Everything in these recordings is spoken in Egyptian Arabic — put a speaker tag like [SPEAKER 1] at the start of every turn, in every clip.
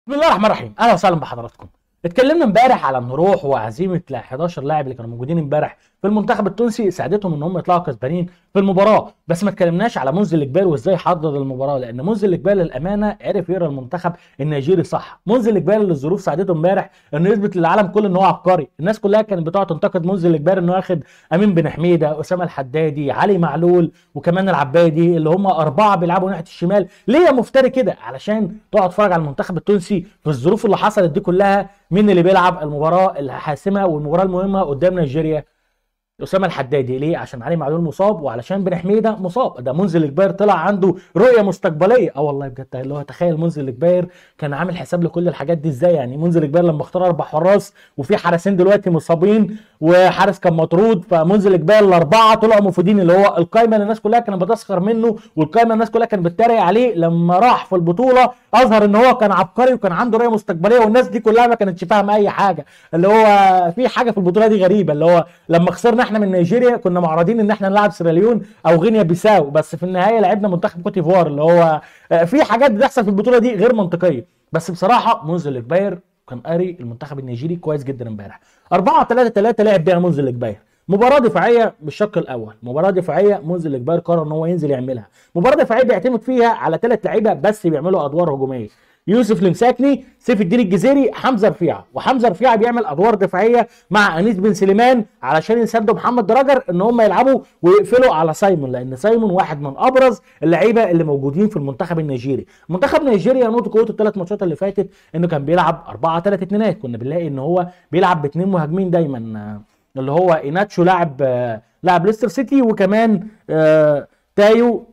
[SPEAKER 1] بسم الله الرحمن الرحيم اهلا وسهلا بحضراتكم اتكلمنا امبارح على النروح وعزيمه ال 11 لاعب اللي كانوا موجودين امبارح في المنتخب التونسي ساعدتهم ان هم يطلعوا كسبانين في المباراه بس ما اتكلمناش على منزل الجبال وازاي حضر المباراه لان منزل الجبال للامانه عرف يقرا المنتخب النيجيري صح منزل الجبال اللي الظروف ساعدته امبارح انه يثبت للعالم كله ان هو عبقري الناس كلها كانت بتقعد تنتقد منزل الجبال انه واخد امين بن حميده اسامه الحدادي علي معلول وكمان العبادي اللي هم اربعه بيلعبوا ناحيه الشمال ليه يا مفتري كده علشان تقعد تتفرج على المنتخب التونسي في الظروف اللي حصلت دي كلها مين اللي بيلعب المباراه الحاسمه والمباراه المهمه قدام نيجيريا اسامه الحدادي ليه عشان علي معلول مصاب وعلشان بن حميده مصاب ده منزل الجباير طلع عنده رؤيه مستقبليه اه والله بجد اللي هو تخيل منزل الجباير كان عامل حساب لكل الحاجات دي ازاي يعني منزل الجباير لما اختار اربع حراس وفي حارسين دلوقتي مصابين وحارس كان مطرود فمنزل الجباير الاربعه طلعوا مفيدين اللي هو القايمه اللي الناس كلها كانت بتسخر منه والقايمه الناس كلها كانت بتتريق عليه لما راح في البطوله اظهر ان هو كان عبقري وكان عنده رؤيه مستقبليه والناس دي كلها ما كانتش فاهمه اي حاجه اللي هو في حاجه في البطوله دي غريبه اللي هو لما خسرنا احنا من نيجيريا كنا معرضين ان احنا نلعب سيراليون او غينيا بيساو بس في النهايه لعبنا منتخب كوت ديفوار اللي هو في حاجات بتحصل في البطوله دي غير منطقيه بس بصراحه منزل الجباير كان قاري المنتخب النيجيري كويس جدا امبارح 4 3 3 لعب بيها منزل الجباير مباراة دفاعية بالشق الأول، مباراة دفاعية منزل الجباير قرر إن هو ينزل يعملها، مباراة دفاعية بيعتمد فيها على ثلاث لعيبة بس بيعملوا أدوار هجومية، يوسف المساكني سيف الدين الجزيري حمزه رفيعه وحمزه رفيعه بيعمل ادوار دفاعيه مع انيس بن سليمان علشان يساعدوا محمد دراجر ان هم يلعبوا ويقفلوا على سايمون لان سايمون واحد من ابرز اللعيبه اللي موجودين في المنتخب النيجيري منتخب نيجيريا نقطه قوته الثلاث ماتشات اللي فاتت انه كان بيلعب 4 3 2 كنا بنلاقي ان هو بيلعب باثنين مهاجمين دايما اللي هو ايناتشو لاعب لاعب ليستر سيتي وكمان تايو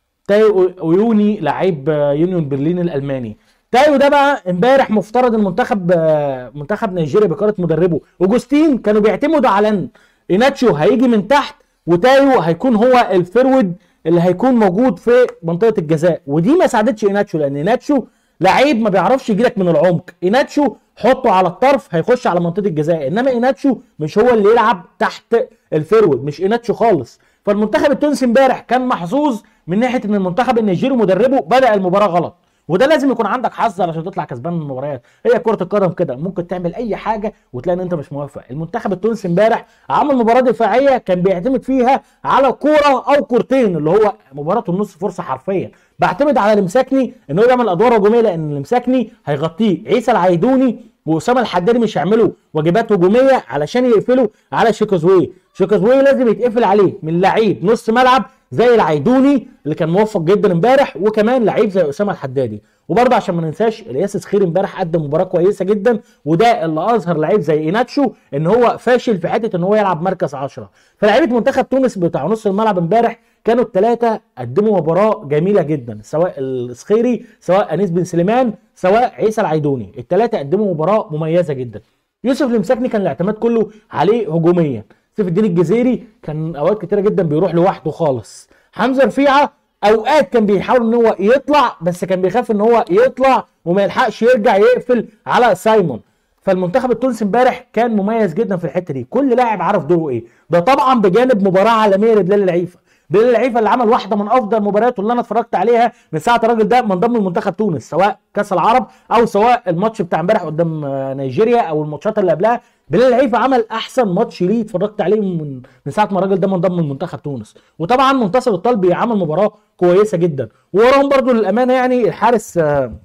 [SPEAKER 1] تايو ويوني لعيب يونيون برلين الالماني تايو ده بقى امبارح مفترض المنتخب منتخب نيجيريا بقياده مدربه اوجوستين كانوا بيعتمدوا على ان ايناتشو هيجي من تحت وتايو هيكون هو الفرود اللي هيكون موجود في منطقه الجزاء ودي ما ساعدتش ايناتشو لان ايناتشو لعيب ما بيعرفش يجيلك من العمق ايناتشو حطه على الطرف هيخش على منطقه الجزاء انما ايناتشو مش هو اللي يلعب تحت الفرود مش ايناتشو خالص فالمنتخب التونسي امبارح كان محظوظ من ناحيه ان المنتخب النيجيري مدربه بدا المباراه غلط وده لازم يكون عندك حظ علشان تطلع كسبان من المباريات هي كره القدم كده ممكن تعمل اي حاجه وتلاقي ان انت مش موفق المنتخب التونسي امبارح عمل مباراه دفاعيه كان بيعتمد فيها على كوره او كورتين اللي هو مباراه النص فرصه حرفيا بعتمد على المساكني ان هو يعمل ادوار هجوميه لان المساكني هيغطيه عيسى العيدوني واسامه الحدادي مش هيعملوا واجبات هجوميه علشان يقفلوا على شيكوزوي شيكوزوي لازم يتقفل عليه من لعيب نص ملعب زي العيدوني اللي كان موفق جدا امبارح وكمان لعيب زي اسامه الحدادي وبرضه عشان ما ننساش الياس سخير امبارح قدم مباراه كويسه جدا وده اللي اظهر لعيب زي ايناتشو ان هو فاشل في حته ان هو يلعب مركز 10 فلعيبه منتخب تونس بتاع نص الملعب امبارح كانوا الثلاثه قدموا مباراه جميله جدا سواء السخيري سواء انيس بن سليمان سواء عيسى العيدوني الثلاثه قدموا مباراه مميزه جدا يوسف المساكني كان الاعتماد كله عليه هجوميا سيف الدين الجزيري كان اوقات كتيره جدا بيروح لوحده خالص حمزه رفيعه اوقات كان بيحاول ان هو يطلع بس كان بيخاف ان هو يطلع وما يلحقش يرجع يقفل على سايمون فالمنتخب التونسي امبارح كان مميز جدا في الحته دي كل لاعب عارف دوره ايه ده طبعا بجانب مباراه عالميه لبلال العيفه بلال العيفه اللي عمل واحده من افضل مبارياته اللي انا اتفرجت عليها من ساعه الراجل ده من ضمن منتخب تونس سواء كاس العرب او سواء الماتش بتاع امبارح قدام نيجيريا او الماتشات اللي قبلها بلال العيفه عمل احسن ماتش ليه اتفرجت عليه من من ساعه ما الراجل ده منضم من منتخب تونس وطبعا منتصر الطلبي عمل مباراه كويسه جدا ووراهم برضو للامانه يعني الحارس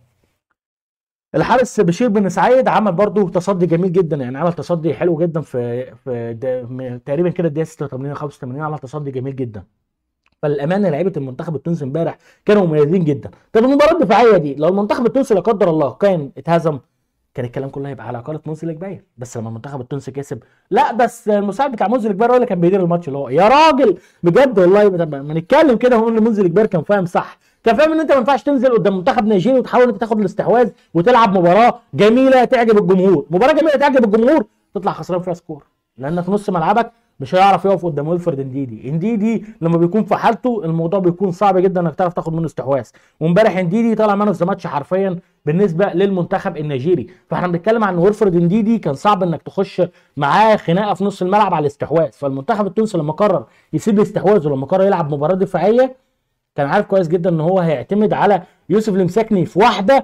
[SPEAKER 1] الحارس بشير بن سعيد عمل برضو تصدي جميل جدا يعني عمل تصدي حلو جدا في في تقريبا كده الدقيقه 86 85 عمل تصدي جميل جدا فللامانه لعيبه المنتخب التونسي امبارح كانوا مميزين جدا طب المباراه الدفاعيه دي لو المنتخب التونسي لا قدر الله كان اتهزم كان الكلام كله هيبقى على عقاله منزل الجباير بس لما المنتخب التونسي كسب لا بس المساعد بتاع منزل الجباير هو اللي كان بيدير الماتش اللي هو يا راجل بجد والله ما نتكلم كده ونقول ان منزل الجباير كان فاهم صح كان فاهم ان انت ما ينفعش تنزل قدام منتخب نيجيري وتحاول انت تاخد الاستحواذ وتلعب مباراه جميله تعجب الجمهور مباراه جميله تعجب الجمهور تطلع خسران فيها سكور لان في نص ملعبك مش هيعرف يقف قدام ويلفرد انديدي انديدي لما بيكون في حالته الموضوع بيكون صعب جدا انك تعرف تاخد منه استحواذ وامبارح انديدي طلع مان اوف ماتش حرفيا بالنسبه للمنتخب النيجيري فاحنا بنتكلم عن ويلفرد انديدي كان صعب انك تخش معاه خناقه في نص الملعب على الاستحواذ فالمنتخب التونسي لما قرر يسيب الاستحواذ ولما قرر يلعب مباراه دفاعيه كان عارف كويس جدا ان هو هيعتمد على يوسف المساكني في واحده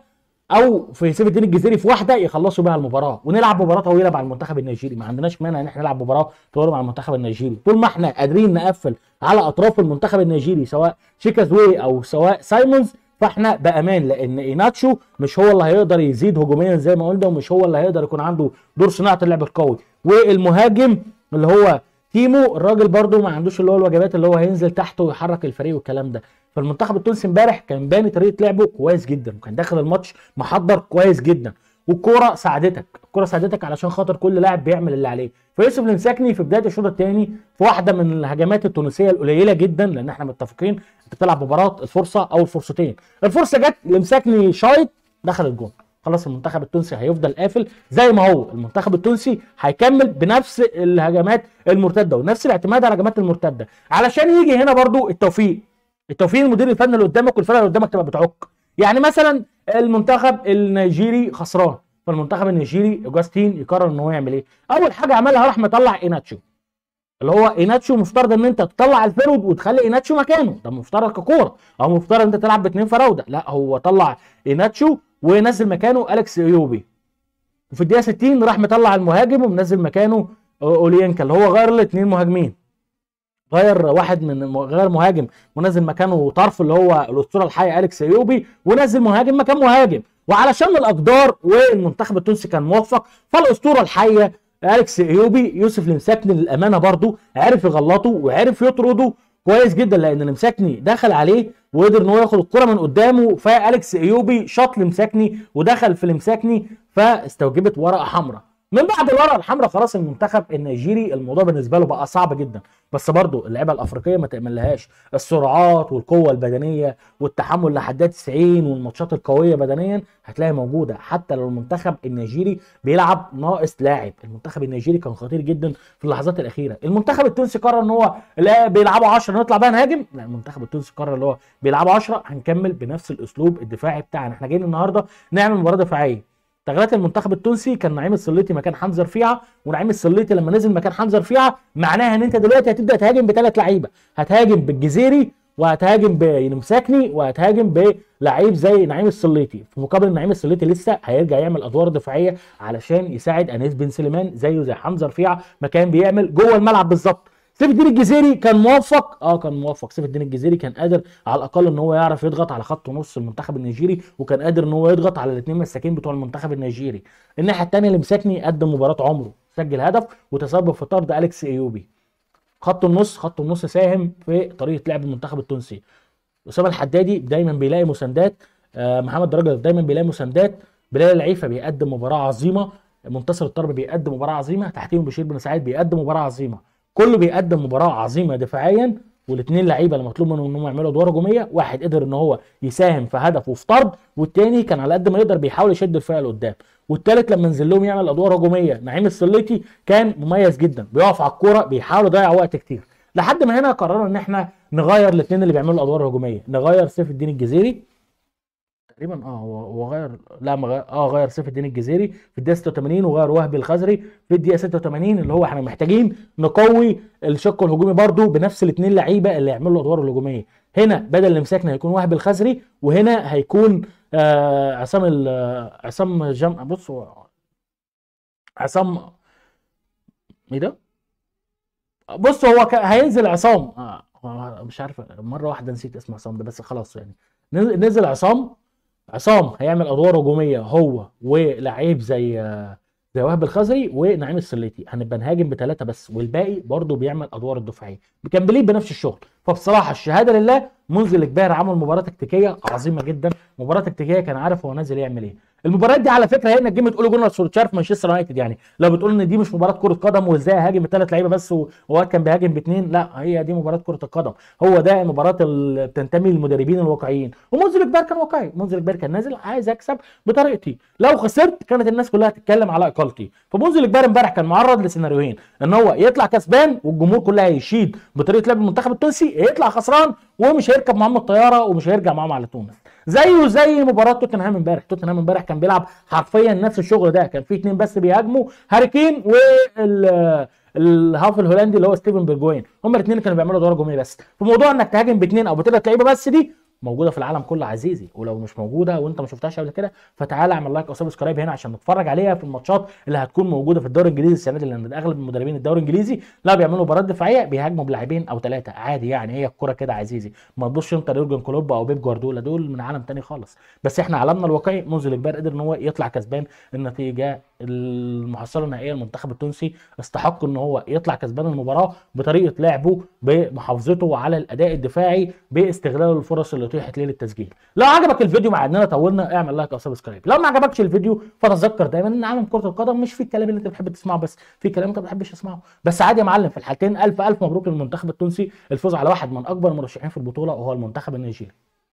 [SPEAKER 1] او في سيف الدين الجزيري في واحده يخلصوا بيها المباراه ونلعب مباراه طويله مع المنتخب النيجيري ما عندناش مانع ان احنا نلعب مباراه طويله مع المنتخب النيجيري طول ما احنا قادرين نقفل على اطراف المنتخب النيجيري سواء شيكازوي او سواء سايمونز فاحنا بامان لان ايناتشو مش هو اللي هيقدر يزيد هجوميا زي ما قلنا ومش هو اللي هيقدر يكون عنده دور صناعه اللعب القوي والمهاجم اللي هو تيمو الراجل برده ما عندوش اللي هو الوجبات اللي هو هينزل تحته ويحرك الفريق والكلام ده فالمنتخب التونسي امبارح كان باني طريقه لعبه كويس جدا وكان داخل الماتش محضر كويس جدا والكوره ساعدتك الكوره ساعدتك علشان خاطر كل لاعب بيعمل اللي عليه فيوسف المساكني في بدايه الشوط الثاني في واحده من الهجمات التونسيه القليله جدا لان احنا متفقين انت بتلعب مباراه الفرصه او الفرصتين الفرصه جت لمساكني شايط دخل الجون خلاص المنتخب التونسي هيفضل قافل زي ما هو المنتخب التونسي هيكمل بنفس الهجمات المرتده ونفس الاعتماد على الهجمات المرتده علشان يجي هنا برضو التوفيق التوفيق المدير الفني اللي قدامك والفرقه اللي قدامك تبقى بتعك يعني مثلا المنتخب النيجيري خسران فالمنتخب النيجيري جاستين يقرر ان هو يعمل ايه اول حاجه عملها راح مطلع ايناتشو اللي هو ايناتشو مفترض ان انت تطلع الفيرود وتخلي ايناتشو مكانه ده مفترض ككوره او مفترض انت تلعب باثنين فراوده لا هو طلع ايناتشو ونزل مكانه اليكس ايوبي وفي الدقيقه 60 راح مطلع المهاجم ومنزل مكانه اولينكا اللي هو غير الاثنين مهاجمين غير واحد من غير مهاجم ونزل مكانه طرف اللي هو الاسطوره الحيه اليكس ايوبي ونزل مهاجم مكان مهاجم وعلشان الاقدار والمنتخب التونسي كان موفق فالاسطوره الحيه اليكس ايوبي يوسف المساكني للامانه برضو عرف يغلطه وعرف يطرده كويس جدا لان المساكني دخل عليه وقدر ان هو ياخد الكره من قدامه فاليكس ايوبي شاط لمساكني ودخل في لمساكني فاستوجبت ورقه حمراء من بعد الورقه الحمراء خلاص المنتخب النيجيري الموضوع بالنسبه له بقى صعب جدا بس برضه اللعيبه الافريقيه ما تامنلهاش السرعات والقوه البدنيه والتحمل لحد 90 والماتشات القويه بدنيا هتلاقي موجوده حتى لو المنتخب النيجيري بيلعب ناقص لاعب المنتخب النيجيري كان خطير جدا في اللحظات الاخيره المنتخب التونسي قرر ان هو لا بيلعبوا 10 نطلع بقى نهاجم لا المنتخب التونسي قرر ان هو بيلعبوا 10 هنكمل بنفس الاسلوب الدفاعي بتاعنا احنا جايين النهارده نعمل مباراه دفاعيه تغييرات المنتخب التونسي كان نعيم السليطي مكان حمزه رفيعه ونعيم السليطي لما نزل مكان حمزه رفيعه معناها ان انت دلوقتي هتبدا تهاجم بثلاث لعيبه هتهاجم بالجزيري وهتهاجم بمساكني وهتهاجم بلعيب زي نعيم السليطي في مقابل نعيم السليطي لسه هيرجع يعمل ادوار دفاعيه علشان يساعد انيس بن سليمان زيه زي حمزه رفيعه ما كان بيعمل جوه الملعب بالظبط سيف الدين الجزيري كان موفق اه كان موفق سيف الدين الجزيري كان قادر على الاقل ان هو يعرف يضغط على خط نص المنتخب النيجيري وكان قادر ان هو يضغط على الاثنين مساكين بتوع المنتخب النيجيري الناحيه الثانيه اللي مساكني قدم مباراه عمره سجل هدف وتسبب في طرد اليكس ايوبي خط النص خط النص ساهم في طريقه لعب المنتخب التونسي اسامه الحدادي دايما بيلاقي مساندات آه محمد درجه دايما بيلاقي مساندات بلال العيفه بيقدم مباراه عظيمه منتصر الطرب بيقدم مباراه عظيمه تحتيهم بشير بن سعيد بيقدم مباراه عظيمه كله بيقدم مباراه عظيمه دفاعيا والاثنين لعيبه اللي مطلوب منهم ان هم يعملوا ادوار هجوميه واحد قدر ان هو يساهم في هدف وفي طرد والتاني كان على قد ما يقدر بيحاول يشد الفرقه لقدام والتالت لما نزل لهم يعمل ادوار هجوميه نعيم السليطي كان مميز جدا بيقف على الكوره بيحاول يضيع وقت كتير لحد ما هنا قررنا ان احنا نغير الاثنين اللي بيعملوا الادوار الهجوميه نغير سيف الدين الجزيري تقريبا اه هو هو غير لا ما غير اه غير سيف الدين الجزيري في الدقيقه 86 وغير وهبي الخزري في الدقيقه 86 اللي هو احنا محتاجين نقوي الشق الهجومي برده بنفس الاثنين لعيبه اللي يعملوا الادوار الهجوميه هنا بدل اللي مسكنا هيكون وهبي الخزري وهنا هيكون آه عصام عصام جم بص هو عصام ايه ده؟ بص هو ك... هينزل عصام آه مش عارف مره واحده نسيت اسم عصام ده بس خلاص يعني نزل عصام عصام هيعمل ادوار هجوميه هو ولعيب زي زي وهب الخزري ونعيم السليتي هنبقى نهاجم بثلاثه بس والباقي برضه بيعمل ادوار الدفاعيه مكملين بنفس الشغل فبصراحه الشهاده لله منزل الجبار عمل مباراه تكتيكيه عظيمه جدا مباراه تكتيكيه كان عارف هو نازل يعمل ايه المباريات دي على فكره هي انك جيم تقول جونر سولتشار في مانشستر يونايتد يعني لو بتقول ان دي مش مباراه كره قدم وازاي هاجم بثلاث لعيبه بس وهو كان بيهاجم باثنين لا هي دي مباراه كره القدم هو ده المباراه اللي بتنتمي للمدربين الواقعيين ومنذر الجبار كان واقعي منذر الجبار كان نازل عايز اكسب بطريقتي لو خسرت كانت الناس كلها تتكلم على اقالتي فمنذر الجبار امبارح كان معرض لسيناريوهين ان هو يطلع كسبان والجمهور كلها هيشيد بطريقه لعب المنتخب التونسي يطلع خسران ومش هيركب معاهم الطياره ومش هيرجع معاهم على تونس زيه زي مباراه توتنهام امبارح توتنهام امبارح كان بيلعب حرفيا نفس الشغل ده كان في اثنين بس بيهاجموا هاري كين وال الهاف الهولندي اللي هو ستيفن بيرجوين هم الاثنين كانوا بيعملوا ادوار هجوميه بس في موضوع انك تهاجم باثنين او بثلاث لعيبه بس دي موجوده في العالم كله عزيزي ولو مش موجوده وانت ما شفتهاش قبل كده فتعالى اعمل لايك او سبسكرايب هنا عشان نتفرج عليها في الماتشات اللي هتكون موجوده في الدوري الانجليزي السنه دي لان اغلب المدربين الدوري الانجليزي لا بيعملوا مباريات دفاعيه بيهاجموا بلاعبين او ثلاثه عادي يعني هي الكوره كده عزيزي ما تبصش انت يورجن كلوب او بيب جوارديولا دول من عالم تاني خالص بس احنا عالمنا الواقعي منذ الاجبار قدر ان هو يطلع كسبان النتيجه المحصله النهائيه المنتخب التونسي استحق ان هو يطلع كسبان المباراه بطريقه لعبه بمحافظته على الاداء الدفاعي باستغلال الفرص اللي اتيحت ليه للتسجيل لو عجبك الفيديو مع اننا طولنا اعمل لايك او سبسكرايب لو ما عجبكش الفيديو فتذكر دايما ان عالم كره القدم مش في الكلام اللي انت بتحب تسمعه بس في كلام انت ما بتحبش تسمعه بس عادي يا معلم في الحالتين الف الف مبروك للمنتخب التونسي الفوز على واحد من اكبر المرشحين في البطوله وهو المنتخب النيجيري